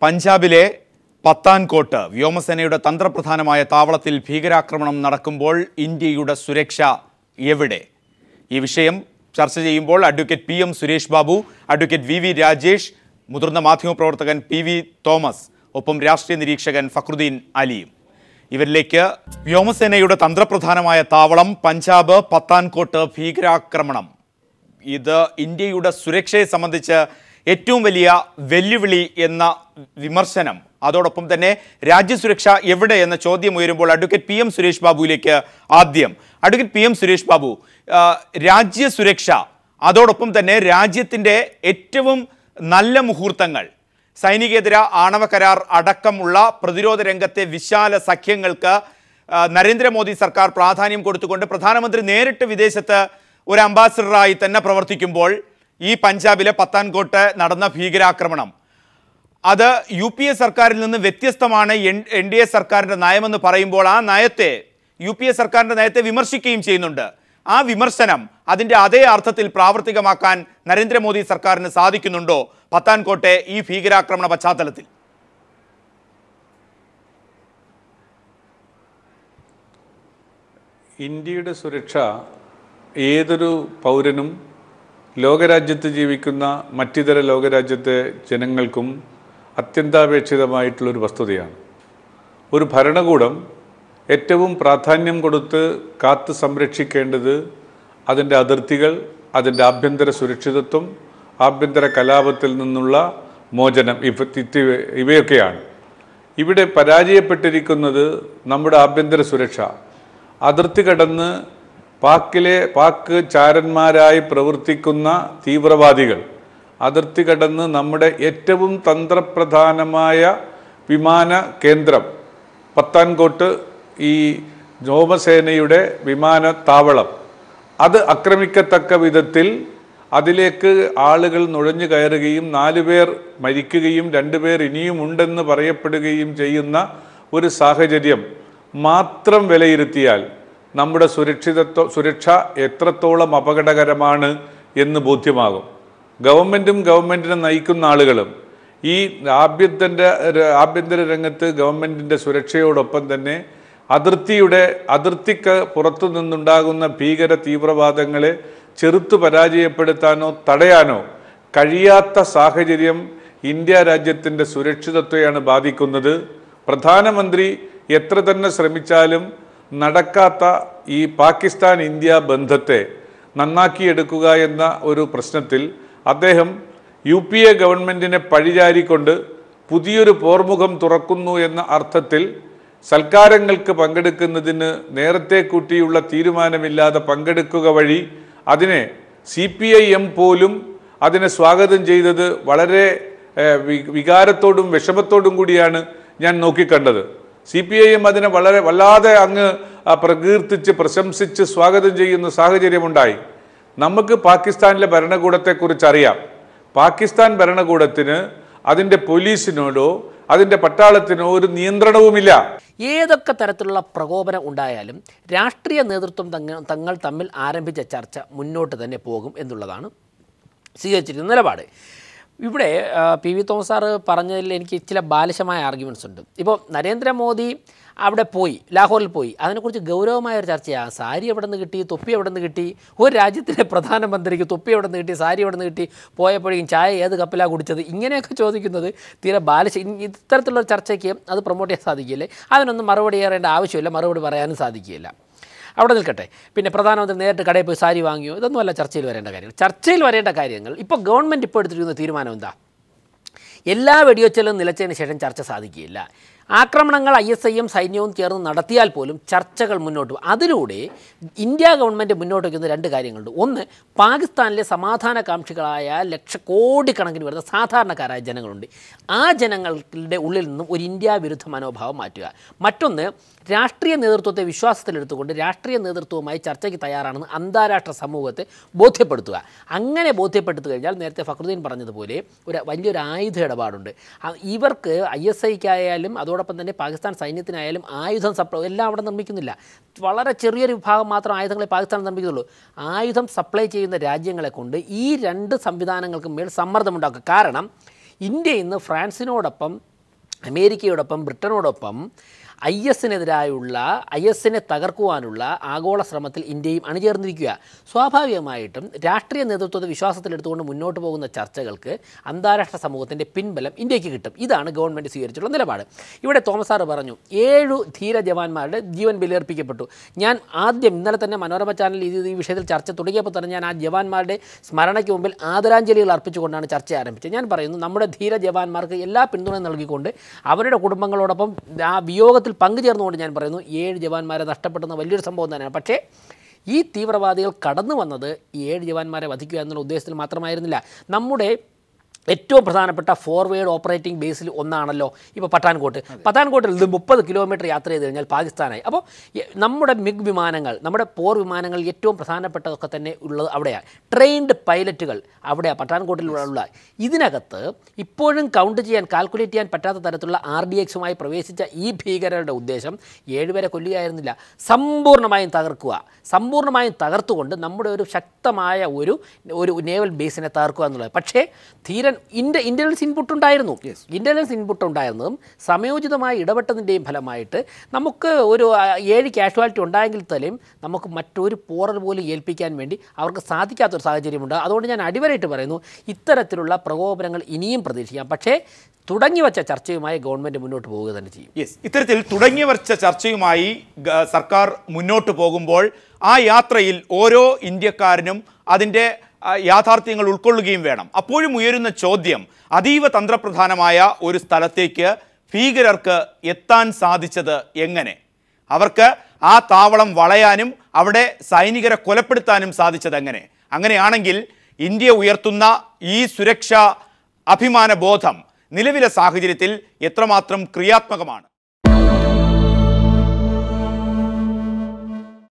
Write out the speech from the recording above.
പഞ്ചാബിലെ പത്താൻകോട്ട് വ്യോമസേനയുടെ തന്ത്രപ്രധാനമായ താവളത്തിൽ ഭീകരാക്രമണം നടക്കുമ്പോൾ ഇന്ത്യയുടെ സുരക്ഷ എവിടെ ഈ വിഷയം ചർച്ച ചെയ്യുമ്പോൾ അഡ്വക്കേറ്റ് പി എം സുരേഷ് ബാബു അഡ്വക്കേറ്റ് വി വി രാജേഷ് മുതിർന്ന മാധ്യമപ്രവർത്തകൻ പി വി തോമസ് ഒപ്പം രാഷ്ട്രീയ നിരീക്ഷകൻ ഫക്രുദ്ദീൻ അലിയും ഇവരിലേക്ക് വ്യോമസേനയുടെ തന്ത്രപ്രധാനമായ താവളം പഞ്ചാബ് പത്താൻകോട്ട് ഭീകരാക്രമണം ഇത് ഇന്ത്യയുടെ സുരക്ഷയെ സംബന്ധിച്ച് ഏറ്റവും വലിയ വെല്ലുവിളി എന്ന വിമർശനം അതോടൊപ്പം തന്നെ രാജ്യസുരക്ഷ എവിടെ എന്ന ചോദ്യം ഉയരുമ്പോൾ അഡ്വക്കേറ്റ് പി എം സുരേഷ് ബാബുവിലേക്ക് ആദ്യം അഡ്വക്കേറ്റ് പി എം സുരേഷ് ബാബു ആ, രാജ്യസുരക്ഷ അതോടൊപ്പം തന്നെ രാജ്യത്തിൻ്റെ ഏറ്റവും നല്ല മുഹൂർത്തങ്ങൾ സൈനികേതര ആണവ കരാർ അടക്കമുള്ള പ്രതിരോധ രംഗത്തെ വിശാല സഖ്യങ്ങൾക്ക് ആ, നരേന്ദ്രമോദി സർക്കാർ പ്രാധാന്യം കൊടുത്തുകൊണ്ട് പ്രധാനമന്ത്രി നേരിട്ട് വിദേശത്ത് ഒരു അംബാസിഡറായി തന്നെ പ്രവർത്തിക്കുമ്പോൾ ഈ പഞ്ചാബിലെ പത്താൻകോട്ട് നടന്ന ഭീകരാക്രമണം അത് യു പി എ സർക്കാരിൽ നിന്ന് വ്യത്യസ്തമാണ് എൻ എൻ ഡി എ സർക്കാരിൻ്റെ നയമെന്ന് പറയുമ്പോൾ ആ നയത്തെ യു പി എ സർക്കാരിൻ്റെ നയത്തെ വിമർശിക്കുകയും ചെയ്യുന്നുണ്ട് ആ വിമർശനം അതിൻ്റെ അതേ അർത്ഥത്തിൽ പ്രാവർത്തികമാക്കാൻ നരേന്ദ്രമോദി സർക്കാരിന് സാധിക്കുന്നുണ്ടോ പത്താൻകോട്ടെ ഈ ഭീകരാക്രമണ പശ്ചാത്തലത്തിൽ ഇന്ത്യയുടെ സുരക്ഷ ഏതൊരു പൗരനും ലോകരാജ്യത്ത് ജീവിക്കുന്ന മറ്റിതര ലോകരാജ്യത്തെ ജനങ്ങൾക്കും അത്യന്താപേക്ഷിതമായിട്ടുള്ളൊരു വസ്തുതയാണ് ഒരു ഭരണകൂടം ഏറ്റവും പ്രാധാന്യം കൊടുത്ത് കാത്തു സംരക്ഷിക്കേണ്ടത് അതിൻ്റെ അതിർത്തികൾ അതിൻ്റെ ആഭ്യന്തര സുരക്ഷിതത്വം ആഭ്യന്തര കലാപത്തിൽ നിന്നുള്ള മോചനം ഇവ ഇത് ഇവയൊക്കെയാണ് ഇവിടെ പരാജയപ്പെട്ടിരിക്കുന്നത് നമ്മുടെ ആഭ്യന്തര സുരക്ഷ അതിർത്തി കടന്ന് പാക്കിലെ പാക്ക് ചാരന്മാരായി പ്രവർത്തിക്കുന്ന തീവ്രവാദികൾ അതിർത്തി കടന്ന് നമ്മുടെ ഏറ്റവും തന്ത്രപ്രധാനമായ വിമാന കേന്ദ്രം പത്താൻകോട്ട് ഈ വ്യോമസേനയുടെ വിമാനത്താവളം അത് ആക്രമിക്കത്തക്ക വിധത്തിൽ അതിലേക്ക് ആളുകൾ നുഴഞ്ഞു കയറുകയും നാലുപേർ മരിക്കുകയും രണ്ടുപേർ ഇനിയും ഉണ്ടെന്ന് പറയപ്പെടുകയും ചെയ്യുന്ന ഒരു സാഹചര്യം മാത്രം വിലയിരുത്തിയാൽ നമ്മുടെ സുരക്ഷിതത്വ സുരക്ഷ എത്രത്തോളം അപകടകരമാണ് എന്ന് ബോധ്യമാകും ഗവൺമെൻറ്റും ഗവൺമെൻറ്റിനെ നയിക്കുന്ന ആളുകളും ഈ ആഭ്യന്തര ആഭ്യന്തര രംഗത്ത് ഗവൺമെൻറ്റിൻ്റെ സുരക്ഷയോടൊപ്പം തന്നെ അതിർത്തിയുടെ അതിർത്തിക്ക് പുറത്തു നിന്നുണ്ടാകുന്ന ഭീകര തീവ്രവാദങ്ങളെ ചെറുത്തു പരാജയപ്പെടുത്താനോ തടയാനോ കഴിയാത്ത സാഹചര്യം ഇന്ത്യ രാജ്യത്തിൻ്റെ സുരക്ഷിതത്വയാണ് ബാധിക്കുന്നത് പ്രധാനമന്ത്രി എത്ര തന്നെ ശ്രമിച്ചാലും നടക്കാത്ത ഈ പാകിസ്ഥാൻ ഇന്ത്യ ബന്ധത്തെ നന്നാക്കിയെടുക്കുക എന്ന ഒരു പ്രശ്നത്തിൽ അദ്ദേഹം യു പി എ ഗവൺമെൻറ്റിനെ പഴിചാരിക്കൊണ്ട് പുതിയൊരു പോർമുഖം തുറക്കുന്നു എന്ന അർത്ഥത്തിൽ സൽക്കാരങ്ങൾക്ക് പങ്കെടുക്കുന്നതിന് നേരത്തെ കൂട്ടിയുള്ള തീരുമാനമില്ലാതെ പങ്കെടുക്കുക വഴി അതിനെ സി പി ഐ എം പോലും അതിനെ സ്വാഗതം ചെയ്തത് വളരെ ഏഹ്, വി- വികാരത്തോടും വിഷമത്തോടും കൂടിയാണ് ഞാൻ നോക്കിക്കണ്ടത് സി പി ഐ എം അതിനെ വളരെ വല്ലാതെ അങ്ങ് ആ, പ്രകീർത്തിച്ച് പ്രശംസിച്ച് സ്വാഗതം ചെയ്യുന്ന സാഹചര്യമുണ്ടായി നമുക്ക് പാകിസ്ഥാനിലെ ഭരണകൂടത്തെക്കുറിച്ച് അറിയാം പാകിസ്ഥാൻ ഭരണകൂടത്തിന് അതിൻ്റെ പോലീസിനോടോ അതിൻ്റെ പട്ടാളത്തിനോ ഒരു നിയന്ത്രണവുമില്ല ഏതൊക്കെ തരത്തിലുള്ള പ്രകോപനം ഉണ്ടായാലും രാഷ്ട്രീയ നേതൃത്വം തങ്ങ തങ്ങൾ തമ്മിൽ ആരംഭിച്ച ചർച്ച മുന്നോട്ട് തന്നെ പോകും എന്നുള്ളതാണ് സ്വീകരിച്ചിരിക്കുന്ന നിലപാട് ഇവിടെ ആ, പി വി തോമസ് സാറ് പറഞ്ഞതിൽ എനിക്ക് ചില ബാലിശമായ ആർഗ്യുമെൻറ്റ്സ് ഉണ്ട് ഇപ്പോൾ നരേന്ദ്രമോദി അവിടെ പോയി ലാഹോറിൽ പോയി അതിനെക്കുറിച്ച് ഗൗരവമായ ഒരു ചർച്ചയാണ് സാരി എവിടെ നിന്ന് കിട്ടി തൊപ്പി എവിടെ നിന്ന് കിട്ടി ഒരു രാജ്യത്തിലെ പ്രധാനമന്ത്രിക്ക് തൊപ്പി എവിടെ നിന്ന് കിട്ടി സാരി എവിടെ നിന്ന് കിട്ടി പോയപ്പോഴേക്കും ചായ ഏത് കപ്പിലാണ് കുടിച്ചത് ഇങ്ങനെയൊക്കെ ചോദിക്കുന്നത് തീരെ ബാലിശ ഇ- ഇത്തരത്തിലുള്ള ചർച്ചയ്ക്ക് അത് പ്രൊമോട്ട് ചെയ്യാൻ സാധിക്കില്ലേ അതിനൊന്നും മറുപടി ഏറേണ്ട ആവശ്യമില്ല മറുപടി പറയാനും സാധിക്കില്ല അവിടെ നിൽക്കട്ടെ പിന്നെ പ്രധാനമന്ത്രി നേരിട്ട് കടയിൽ പോയി സാരി വാങ്ങിയോ ഇതൊന്നുമല്ല ചർച്ചയിൽ വരേണ്ട കാര്യങ്ങൾ ചർച്ചയിൽ വരേണ്ട കാര്യങ്ങൾ ഇപ്പോൾ ഗവൺമെൻറ് ഇപ്പോൾ എടുത്തിരിക്കുന്ന തീരുമാനം എന്താ എല്ലാ വെടിവെച്ചലും നിലച്ചതിന് ശേഷം ചർച്ച സാധിക്കുകയില്ല ആക്രമണങ്ങൾ ഐ എസ് ഐയും സൈന്യവും ചേർന്ന് നടത്തിയാൽ പോലും ചർച്ചകൾ മുന്നോട്ട് പോകും അതിലൂടെ ഇന്ത്യ ഗവൺമെൻറ് മുന്നോട്ട് വയ്ക്കുന്ന രണ്ട് കാര്യങ്ങളുണ്ട് ഒന്ന് പാകിസ്ഥാനിലെ സമാധാനകാംക്ഷികളായ ലക്ഷക്കോടിക്കണക്കിന് വരുന്ന സാധാരണക്കാരായ ജനങ്ങളുണ്ട് ആ ജനങ്ങളുടെ ഉള്ളിൽ നിന്നും ഒരു ഇന്ത്യ വിരുദ്ധ മനോഭാവം മാറ്റുക മറ്റൊന്ന് രാഷ്ട്രീയ നേതൃത്വത്തെ വിശ്വാസത്തിലെടുത്തുകൊണ്ട് രാഷ്ട്രീയ നേതൃത്വവുമായി ചർച്ചയ്ക്ക് തയ്യാറാണെന്ന് അന്താരാഷ്ട്ര സമൂഹത്തെ ബോധ്യപ്പെടുത്തുക അങ്ങനെ ബോധ്യപ്പെടുത്തു കഴിഞ്ഞാൽ നേരത്തെ ഫക്രുദ്ദീൻ പറഞ്ഞതുപോലെ ഒരു വലിയൊരു ആയുധ ഇടപാടുണ്ട് ആ, ഇവർക്ക് ഐ എസ് ഐക്കായാലും അതോടൊപ്പം തന്നെ പാകിസ്ഥാൻ സൈന്യത്തിനായാലും ആയുധം സപ്ലൈ എല്ലാം അവിടെ നിർമ്മിക്കുന്നില്ല വളരെ ചെറിയൊരു വിഭാഗം മാത്രം ആയുധങ്ങളെ പാകിസ്ഥാൻ നിർമ്മിക്കുന്നുള്ളൂ ആയുധം സപ്ലൈ ചെയ്യുന്ന രാജ്യങ്ങളെ കൊണ്ട് ഈ രണ്ട് സംവിധാനങ്ങൾക്കും മേൽ സമ്മർദ്ദമുണ്ടാക്കുക കാരണം ഇന്ത്യ ഇന്ന് ഫ്രാൻസിനോടൊപ്പം അമേരിക്കയോടൊപ്പം ബ്രിട്ടനോടൊപ്പം ഐ എസിനെതിരായുള്ള ഐ എസിനെ തകർക്കുവാനുള്ള ആഗോള ശ്രമത്തിൽ ഇന്ത്യയും അണിചേർന്നിരിക്കുക സ്വാഭാവികമായിട്ടും രാഷ്ട്രീയ നേതൃത്വത്തെ വിശ്വാസത്തിലെടുത്തുകൊണ്ട് മുന്നോട്ട് പോകുന്ന ചർച്ചകൾക്ക് അന്താരാഷ്ട്ര സമൂഹത്തിൻ്റെ പിൻബലം ഇന്ത്യക്ക് കിട്ടും ഇതാണ് ഗവൺമെൻറ് സ്വീകരിച്ചുള്ള നിലപാട് ഇവിടെ തോമസ് സാറ് പറഞ്ഞു ഏഴു ധീര ജവാന്മാരുടെ ജീവൻ ബലിയർപ്പിക്കപ്പെട്ടു ഞാൻ ആദ്യം ഇന്നലെ തന്നെ മനോരമ ചാനൽ ഇത് ഈ വിഷയത്തിൽ ചർച്ച തുടങ്ങിയപ്പോൾ തന്നെ ഞാൻ ആ ജവാന്മാരുടെ സ്മരണയ്ക്ക് മുമ്പിൽ ആദരാഞ്ജലികൾ അർപ്പിച്ചുകൊണ്ടാണ് ചർച്ച ആരംഭിച്ചത് ഞാൻ പറയുന്നു നമ്മുടെ ധീര ജവാന്മാർക്ക് എല്ലാ പിന്തുണയും നൽകിക്കൊണ്ട് അവരുടെ കുടുംബങ്ങളോടൊപ്പം ആ വിയോഗത്തിൽ പങ്കുചേർന്നുകൊണ്ട് ഞാൻ പറയുന്നു ഏഴ് ജവാന്മാരെ നഷ്ടപ്പെടുന്ന വലിയൊരു സംഭവം തന്നെയാണ് പക്ഷേ ഈ തീവ്രവാദികൾ കടന്നു വന്നത് ഈ ഏഴ് ജവാന്മാരെ വധിക്കുക എന്നുള്ള ഉദ്ദേശത്തിൽ മാത്രമായിരുന്നില്ല നമ്മുടെ ഏറ്റവും പ്രധാനപ്പെട്ട ഫോർവേഡ് ഓപ്പറേറ്റിംഗ് ബേസിൽ ഒന്നാണല്ലോ ഇപ്പോൾ പത്താൻകോട്ട് പത്താൻകോട്ടിൽ നിന്ന് മുപ്പത് കിലോമീറ്റർ യാത്ര ചെയ്ത് കഴിഞ്ഞാൽ പാകിസ്ഥാനായി അപ്പോൾ എ- നമ്മുടെ മിഗ് വിമാനങ്ങൾ നമ്മുടെ പോർ വിമാനങ്ങൾ ഏറ്റവും പ്രധാനപ്പെട്ടതൊക്കെ തന്നെ ഉള്ളത് അവിടെയാണ് ട്രെയിൻഡ് പൈലറ്റുകൾ അവിടെയാണ് പത്താൻകോട്ടിലുള്ള ഇതിനകത്ത് ഇപ്പോഴും കൗണ്ട് ചെയ്യാൻ കാൽക്കുലേറ്റ് ചെയ്യാൻ പറ്റാത്ത തരത്തിലുള്ള ആർ ഡി എക്സുമായി പ്രവേശിച്ച ഈ ഭീകരരുടെ ഉദ്ദേശം ഏഴുപേരെ കൊല്ലുകയായിരുന്നില്ല സമ്പൂർണ്ണമായും തകർക്കുക സമ്പൂർണ്ണമായും തകർത്തുകൊണ്ട് നമ്മുടെ ഒരു ശക്തമായ ഒരു ഒരു നേവൽ ബേസിനെ തകർക്കുക എന്നുള്ളത് പക്ഷേ ധീരൻ ഇൻ്റ ഇൻ്റലിജൻസ് ഇൻപുട്ട് ഉണ്ടായിരുന്നു ഇൻ്റലിജൻസ് ഇൻപുട്ട് ഉണ്ടായിരുന്നതും സമയോചിതമായി ഇടപെട്ടതിൻ്റെയും ഫലമായിട്ട് നമുക്ക് ഒരു ആ, ഏഴ് കാഷ്വാലിറ്റി ഉണ്ടായെങ്കിൽ തന്നെയും നമുക്ക് മറ്റൊരു പോറൽ പോലും ഏൽപ്പിക്കാൻ വേണ്ടി അവർക്ക് സാധിക്കാത്തൊരു സാഹചര്യമുണ്ട് അതുകൊണ്ട് ഞാൻ അടിവരയിട്ട് പറയുന്നു ഇത്തരത്തിലുള്ള പ്രകോപനങ്ങൾ ഇനിയും പ്രതീക്ഷിക്കാം പക്ഷേ തുടങ്ങി വച്ച ചർച്ചയുമായി ഗവൺമെൻറ് മുന്നോട്ട് പോവുക തന്നെ ചെയ്യും യെസ് ഇത്തരത്തിൽ തുടങ്ങി വച്ച ചർച്ചയുമായി ഗ- സർക്കാർ മുന്നോട്ട് പോകുമ്പോൾ ആ യാത്രയിൽ ഓരോ ഇന്ത്യക്കാരനും അതിൻ്റെ ആ, യാഥാർത്ഥ്യങ്ങൾ ഉൾക്കൊള്ളുകയും വേണം അപ്പോഴും ഉയരുന്ന ചോദ്യം അതീവ തന്ത്രപ്രധാനമായ ഒരു സ്ഥലത്തേക്ക് ഭീകരർക്ക് എത്താൻ സാധിച്ചത് എങ്ങനെ അവർക്ക് ആ താവളം വളയാനും അവിടെ സൈനികരെ കൊലപ്പെടുത്താനും സാധിച്ചത് എങ്ങനെ അങ്ങനെയാണെങ്കിൽ ഇന്ത്യ ഉയർത്തുന്ന ഈ സുരക്ഷാ അഭിമാന ബോധം നിലവിലെ സാഹചര്യത്തിൽ എത്രമാത്രം ക്രിയാത്മകമാണ്